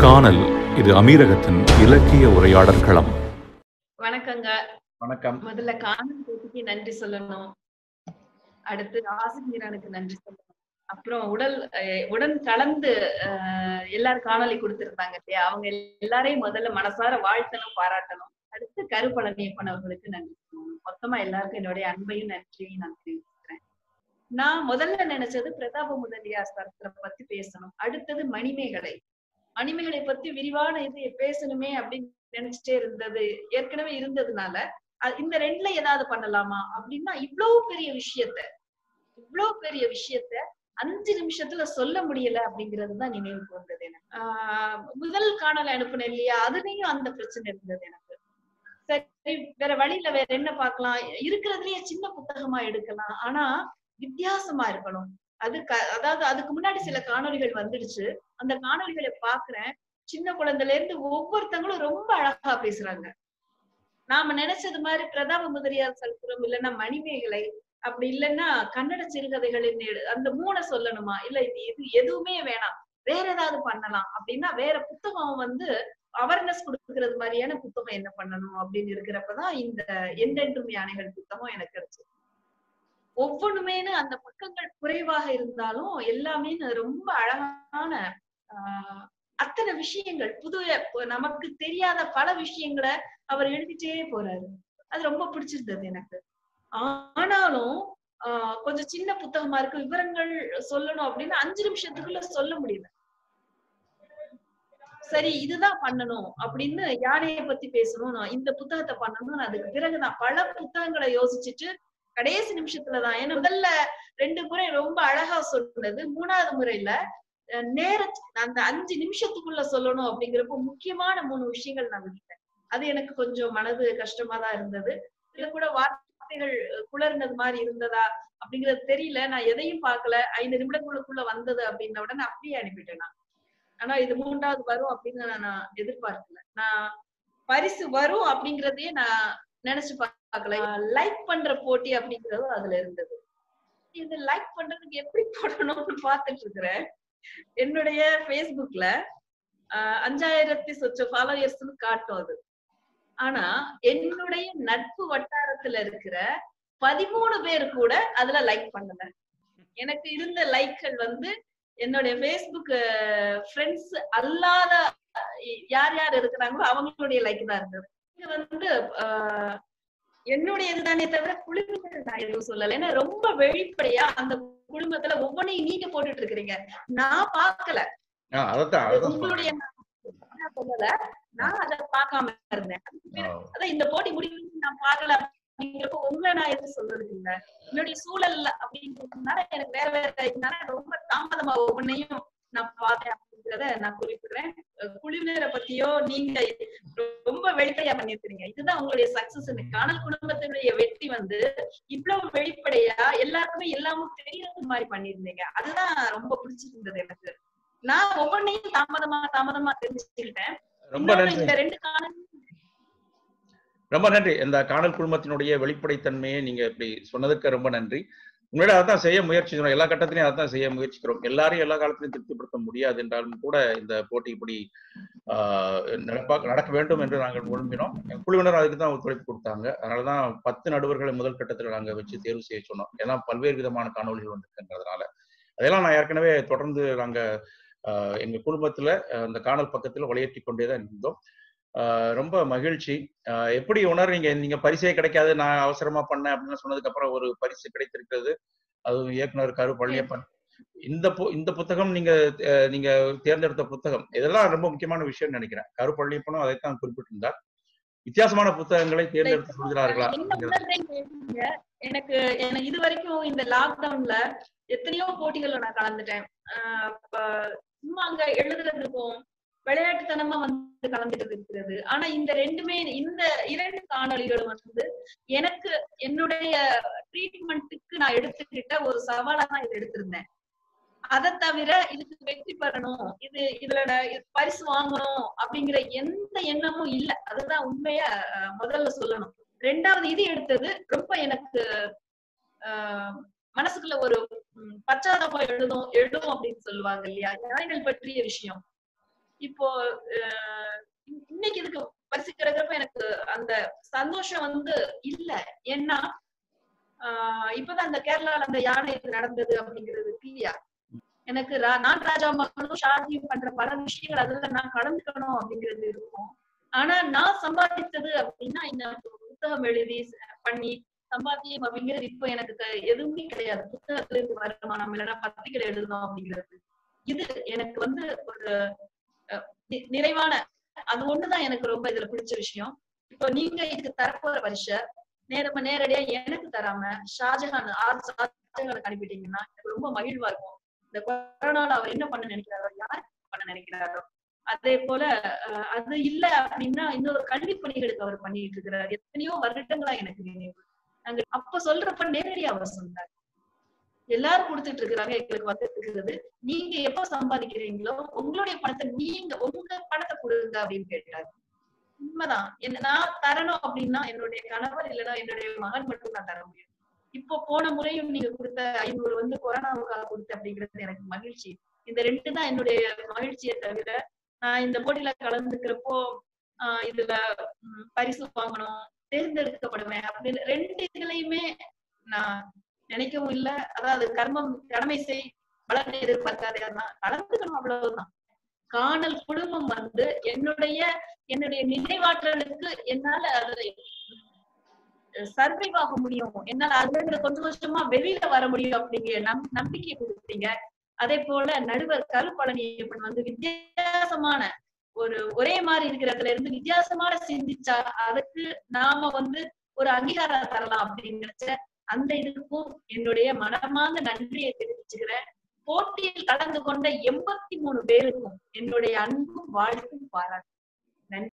காணல் இது அமீரகத்தின் இலக்கிய உரையாடல் களம் வணக்கங்க வணக்கம் முதல்ல காணல் போட்டிக்கு நன்றி சொல்லணும் அடுத்து ஆசிரியரனுக்கு நன்றி சொல்லணும் அப்புறம் உடல் அஹ், உடன் கலந்து அஹ், எல்லாரும் காணொளி கொடுத்திருந்தாங்க இல்லையா அவங்க எல்லாரையும் முதல்ல மனசார வாழ்த்தணும் பாராட்டணும் அடுத்து கருப்பழனியப்பன் அவர்களுக்கு நன்றி சொல்லணும் மொத்தமா எல்லாருக்கும் என்னுடைய அன்பையும் நன்றியும் நான் தெரிவிக்கிறேன் நான் முதல்ல நினைச்சது பிரதாப முதலியார் சரித்திர பத்தி பேசணும் அடுத்தது மணிமேகலை மணிமேகலை பத்தி விரிவான இது பேசணுமே அப்படின்னு நினைச்சிட்டே இருந்தது ஏற்கனவே இருந்ததுனால அ- இந்த ரெண்டுல ஏதாவது பண்ணலாமா அப்படின்னா இவ்வளவு பெரிய விஷயத்த இவ்வளவு பெரிய விஷயத்த அஞ்சு நிமிஷத்துல சொல்ல முடியல அப்படிங்கிறது தான் நினைவுக்கு வந்தது எனக்கு ஆஹ் முதல் காணல அனுப்புனேன் இல்லையா அதுலயும் அந்த பிரச்சனை இருந்தது எனக்கு சரி வேற வழியில வேற என்ன பார்க்கலாம் இருக்கிறதுலயே சின்ன புத்தகமா எடுக்கலாம் ஆனா வித்தியாசமா இருக்கணும் அது க- அதாவது அதுக்கு முன்னாடி சில காணொளிகள் வந்துடுச்சு அந்த காணொளிகளை பாக்குறேன் சின்ன குழந்தையில இருந்து ஒவ்வொருத்தங்களும் ரொம்ப அழகா பேசுறாங்க நாம நினைச்சது மாதிரி பிரதாப முதலியார் சரித்திரம் இல்லைன்னா மணிமேகலை அப்படி இல்லைன்னா கன்னட சிறுகதைகளின் எடு- அந்த மூணை சொல்லணுமா இல்ல இது இது எதுவுமே வேணாம் வேற ஏதாவது பண்ணலாம் அப்படின்னா வேற புத்தகம் வந்து அவேர்னஸ் கொடுக்கறது மாதிரியான புத்தகம் என்ன பண்ணணும் அப்படின்னு இருக்கிறப்பதான் இந்த எந்தென்றும் யானைகள் புத்தகம் எனக்கு கிடைச்சது ஒவ்வொன்றுமேனு அந்த பக்கங்கள் குறைவாக இருந்தாலும் எல்லாமே ரொம்ப அழகான ஆஹ் அத்தனை விஷயங்கள் புது நமக்கு தெரியாத பல விஷயங்களை அவர் எழுதிட்டே போறாரு அது ரொம்ப பிடிச்சிருந்தது எனக்கு ஆனாலும் ஆஹ் கொஞ்சம் சின்ன புத்தகமா இருக்கு விவரங்கள் சொல்லணும் அப்படின்னு அஞ்சு நிமிஷத்துக்குள்ள சொல்ல முடியல சரி இதுதான் பண்ணணும் அப்படின்னு யானையை பத்தி பேசணும் நான் இந்த புத்தகத்தை பண்ணணும் அதுக்கு பிறகு நான் பல புத்தகங்களை யோசிச்சுட்டு கடைசி நிமிஷத்துலதான் ஏன்னா முதல்ல ரெண்டு முறை ரொம்ப அழகா சொன்னது மூணாவது முறையில அஹ் நேர அந்த அஞ்சு நிமிஷத்துக்குள்ள சொல்லணும் அப்படிங்கிறப்போ முக்கியமான மூணு விஷயங்கள் நான் விட்டுட்டேன் அது எனக்கு கொஞ்சம் மனது கஷ்டமா தான் இருந்தது இது கூட வார்த்தைகள் குளர்னது மாதிரி இருந்ததா அப்படிங்கிறது தெரியல நான் எதையும் பார்க்கல ஐந்து நிமிடங்களுக்குள்ள வந்தது அப்படின்ன உடனே அப்படியே அனுப்பிட்டேன் நான் ஆனா இது மூன்றாவது வரும் அப்படின்னு நான் நான் எதிர்பார்க்கல நான் பரிசு வரும் அப்படிங்கறதையே நான் நினைச்சு பார்க்கல லைக் பண்ற போட்டி அப்படிங்கறதும் அதுல இருந்தது இது லைக் பண்றதுக்கு எப்படி போடணும்னு பார்த்துட்டு இருக்கிறேன் என்னுடைய Facebookல ஆஹ் அஞ்சாயிரத்தி சொச்ச ஃபாலோயர்ஸ்னு காட்டும் அது ஆனா என்னுடைய நட்பு வட்டாரத்துல இருக்கிற பதிமூணு பேர் கூட அதுல லைக் பண்ணல எனக்கு இருந்த லைக்கள் வந்து என்னுடைய Facebook ஃப்ரெண்ட்ஸ் அல்லாத அஹ் யார் யார் இருக்கிறாங்களோ அவங்களுடைய லைக் தான் இருந்தது இது வந்து ஆஹ் என்னுடைய இதுதானே தவிர குழுவினர் நான் எதுவும் சொல்லல ஏன்னா ரொம்ப வெளிப்படையா அந்த குடும்பத்துல ஒவ்வொன்றையும் நீங்க போட்டுட்டு இருக்கிறீங்க நான் பார்க்கல ஆ, அதைத்தான் அதைத்தான் உங்களுடைய சொல்றேன். நான் சொல்லல நான் அதை பார்க்காம இருந்தேன் ஆ, அதான் இந்த போட்டி முடிவு நான் பார்க்கல அப்படிங்கிறப்ப உங்களை நான் எதுவும் சொல்றதுக்கு இல்ல என்னுடைய சூழல் அப்படின்றதுனால எனக்கு வேற வேற இதனால ரொம்ப தாமதமா ஒவ்வொன்னையும் நான் பார்த்தேன் அப்படிங்கிறத நான் குறிப்பிடுறேன் அஹ் குழுவினரை பத்தியோ நீங்க ரொம்ப வெளிப்படையா பண்ணிருக்கீங்க இதுதான் உங்களுடைய சக்சஸ் காணல் குடும்பத்தினுடைய வெற்றி வந்து இவ்வளவு வெளிப்படையா எல்லாருக்குமே எல்லாமும் தெரியறது மாதிரி பண்ணிருந்தீங்க அதுதான் ரொம்ப பிடிச்சிருந்தது எனக்கு நான் ஒவ்வொன்னையும் தாமதமா தாமதமா தெரிஞ்சுக்கிட்டேன் ரொம்ப இன்னொன்னு நன்றி இந்த ரெண்டு காணல் ரொம்ப நன்றி இந்த காணல் குழுமத்தினுடைய வெளிப்படைத்தன்மையை நீங்க இப்படி சொன்னதுக்கு ரொம்ப நன்றி உங்களோட அதான் செய்ய முயற்சிக்கிறோம் எல்லா கட்டத்திலையும் அதான் செய்ய முயற்சிக்கிறோம் எல்லாரையும் எல்லா காலத்திலையும் திருப்திப்படுத்த முடியாது என்றாலும் கூட இந்த போட்டி இப்படி ஆஹ், நடப்பா நடக்க வேண்டும் என்று நாங்கள் விரும்பினோம் எங்க குழுவினர் அதுக்கு தான் ஒத்துழைப்பு கொடுத்தாங்க அதனாலதான் பத்து நடுவர்களை முதல் கட்டத்தில் நாங்க வச்சு தேர்வு செய்ய சொன்னோம் ஏன்னா பல்வேறு விதமான காணொலிகள் வந்திருக்கின்றதுனால அதெல்லாம் நான் ஏற்கனவே தொடர்ந்து நாங்க ஆஹ், எங்க குடும்பத்துல ஆஹ், அந்த காணல் பக்கத்துல விளையாட்டி கொண்டே தான் இருந்தோம் ஆஹ், ரொம்ப மகிழ்ச்சி ஆஹ் எப்படி உணர்றீங்க நீங்க பரிசே கிடைக்காது நான் அவசரமா பண்ணேன் அப்படின்னு சொன்னதுக்கு அப்புறம் ஒரு பரிசு கிடைத்திருக்கிறது அதுவும் இயக்குனர் கரு பழனியப்பன் இந்த பு இந்த புத்தகம் நீங்க அஹ், நீங்க தேர்ந்தெடுத்த புத்தகம் இதெல்லாம் ரொம்ப முக்கியமான விஷயம்னு நினைக்கிறேன் கரு பழனியப்பனும் அதைத்தான் குறிப்பிட்டிருந்தார் வித்தியாசமான புத்தகங்களை தேர்ந்தெடுத்து சொல்கிறார்களா என்ன அப்படிங்கிறது. உணர்றேன்னு கேட்டீங்க. எனக்கு எனக்கு இது வரைக்கும் இந்த லாக்டவுன்ல எத்தனையோ போட்டிகள்ல நான் கலந்துட்டேன் ஆஹ் அப்ப சும்மா அங்க எழுதுறதுக்கும் விளையாட்டுத்தனமா வந்து கலந்துட்டு இருக்கிறது ஆனா இந்த ரெண்டுமே இந்த இரண்டு காணொளிகளும் வந்து எனக்கு என்னுடைய ட்ரீட்மெண்ட்டுக்கு நான் எடுத்துக்கிட்ட ஒரு சவாலா தான் இதை எடுத்திருந்தேன் அதை தவிர இதுக்கு வெற்றி பெறணும் இது இதுல நான் இது பரிசு வாங்கணும் அப்படிங்கிற எந்த எண்ணமும் இல்ல அதுதான் உண்மையா அஹ், முதல்ல சொல்லணும் ரெண்டாவது இது எடுத்தது ரொம்ப எனக்கு ஆஹ், மனசுக்குள்ள ஒரு ம், பச்சாதாபம் எழுதும் எழுதும் அப்படின்னு சொல்லுவாங்க இல்லையா ஞானிகள் பற்றிய விஷயம் இப்போ அஹ், இன்- இன்னைக்கு இதுக்கு பரிசு கிடைக்கிறப்ப எனக்கு அந்த சந்தோஷம் வந்து இல்ல ஏன்னா ஆஹ் இப்பதான் அந்த கேரளால அந்த யானை இது நடந்தது அப்படிங்கிறது இல்லையா எனக்கு ரா- நான் ராஜா மகனும் ஷாஜியும் பண்ற பல விஷயங்கள் அதுல நான் கலந்துக்கணும் அப்படிங்கிறது இருக்கும் ஆனா நான் சம்பாதித்தது அப்படின்னா இந்த புத்தகம் எழுதி ச- பண்ணி சம்பாத்தியம் அப்படிங்கிறது இப்ப எனக்கு க- எதுவுமே கிடையாது புத்தகத்துல இருந்து வருமானம் இல்லைன்னா பத்திரிகை எழுதணும் அப்படிங்கிறது இது எனக்கு வந்து ஒரு அஹ், நி- நிறைவான அது ஒண்ணுதான் எனக்கு ரொம்ப இதுல பிடிச்ச விஷயம் இப்போ நீங்க இதுக்கு தரப்போற வருஷம் நேரமா நேரடியா எனக்கு தராம ஷாஜஹான் ஆர் ஷாஜஹானுக்கு அனுப்பிட்டீங்கன்னா எனக்கு ரொம்ப மகிழ்வா இருக்கும் இந்த கொரோனால அவர் என்ன பண்ண நினைக்கிறாரோ யார் பண்ண நினைக்கிறாரோ அதே போல அஹ், அது இல்ல அப்படின்னா இன்னொரு கல்வி பணிகளுக்கு அவர் பண்ணிட்டு இருக்கிறார் எத்தனையோ வருடங்களா எனக்கு நினைவு நாங்க அப்ப சொல்றப்ப நேரடியா அவர் சொன்னார் எல்லாரும் கொடுத்துட்டு இருக்கிறாங்க எங்களுக்கு வந்துட்டு இருக்கிறது நீங்க எப்ப சம்பாதிக்கிறீங்களோ உங்களுடைய பணத்தை நீங்க உங்க பணத்தை கொடுங்க அப்படின்னு கேட்டாரு உண்மைதான் என்ன நான் தரணும் அப்படின்னா என்னுடைய கணவர் இல்லைன்னா என்னுடைய மகன் மட்டும் நான் தர முடியும் இப்போ போன முறையும் நீங்க கொடுத்த ஐநூறு வந்து கொரோனாவுக்காக கொடுத்த அப்படிங்கிறது எனக்கு மகிழ்ச்சி இந்த ரெண்டு தான் என்னுடைய மகிழ்ச்சியை தவிர நான் இந்த போட்டியில கலந்துக்கிறப்போ ஆஹ் இதுல ம், பரிசு வாங்கணும் தேர்ந்தெடுக்கப்படுவேன் அப்படின்னு ரெண்டு இதுலயுமே நான் நினைக்கவும் இல்ல அதாவது கர்மம் கடமை செய் பலனை எதிர்பார்க்காதே நான் கலந்துக்கணும் அவ்வளவுதான் காணல் குடும்பம் வந்து என்னுடைய என்னுடைய நினைவாற்றலுக்கு என்னால அதை சர்வைவ் ஆக முடியும் என்னால அதுல இருந்து கொஞ்சம் கொஞ்சமா வெளியில வர முடியும் அப்படிங்கிற நம் நம்பிக்கை கொடுத்தீங்க அதே போல நடுவர் கருப்பழனியப்பன் வந்து வித்தியாசமான ஒரு ஒரே மாதிரி இருக்கிறதுல இருந்து வித்தியாசமான சிந்திச்சா அதுக்கு நாம வந்து ஒரு அங்கீகாரம் தரலாம் அப்படின்னு நினைச்ச அந்த இதுக்கும் என்னுடைய மனமார்ந்த நன்றியை தெரிவிச்சுக்கிறேன் போட்டியில் கலந்து கொண்ட எண்பத்தி மூணு பேருக்கும் என்னுடைய அன்பும் வாழ்த்தும் பாராட்டு